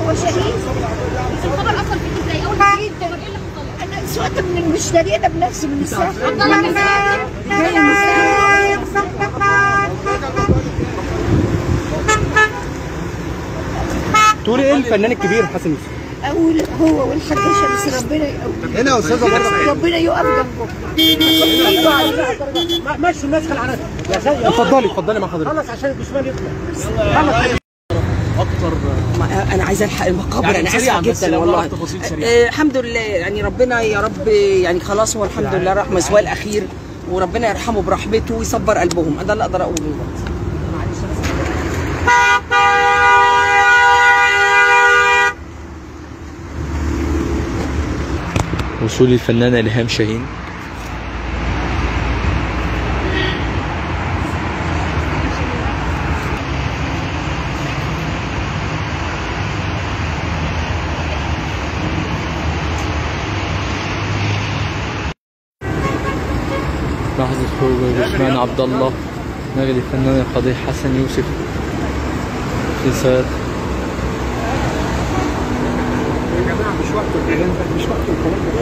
هو شهيد الخبر اصلا في ازاي اول ما جيت جدا ايه اللي حصل انا سويت من المشتري انا بنفسي من الساحل عبد الله من الساحل جايه من الساحل تقولي ايه الفنان الكبير حسن يوسف اقول هو والحاجه شمس ربنا يقوي هنا يا استاذه بره ربنا يقف جنبه ماشي الناس خلع اتفضلي اتفضلي مع حضرتك خلص عشان الجثمان يطلع ما- انا عايزه الحق المقابر يعني انا سريعاً اسفه بس جدا لو والله نعرف تفاصيل سريعة. آه الحمد لله يعني ربنا يا رب يعني خلاص هو الحمد لله راح مسواه الاخير وربنا يرحمه برحمته ويصبر قلبهم ده اللي اقدر اقوله دلوقتي وصول الفنانة إلهام شاهين لحظة خروج عثمان عبد الله نقل الفنان القضية حسن يوسف في سيارة يا جماعه مش وقت الكلام ده مش وقت الكلام ده